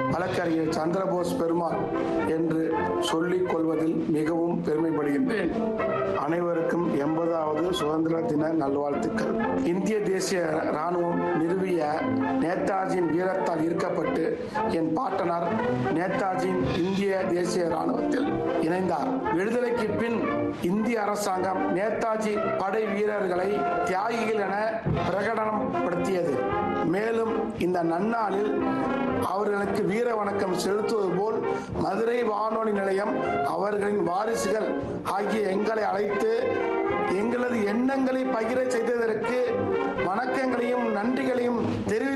வழக்கறிஞர் சந்திரபோஸ் பெருமாள் என்று சொல்லிக் கொள்வதில் மிகவும் பெருமைப்படுகின்றேன் அனைவருக்கும் எண்பதாவது சுதந்திர தின நல்வாழ்த்துக்கள் இந்திய தேசிய ராணுவம் நிறுவிய நேதாஜியின் வீரத்தால் ஈர்க்கப்பட்டு என் பாட்டனார் நேதாஜியின் இந்திய தேசிய ராணுவத்தில் இணைந்தார் விடுதலைக்கு பின் இந்திய அரசாங்கம் நேதாஜி படை வீரர்களை தியாகிகள் என பிரகடனப்படுத்தியது மேலும் இந்த நன்னாளில் அவர்களுக்கு வீர வணக்கம் செலுத்துவது போல் மதுரை வானொலி நிலையம் அவர்களின் வாரிசுகள் ஆகிய எங்களை அழைத்து எங்களது எண்ணங்களை பகிர செய்ததற்கு வணக்கங்களையும் நன்றிகளையும் தெரிவித்து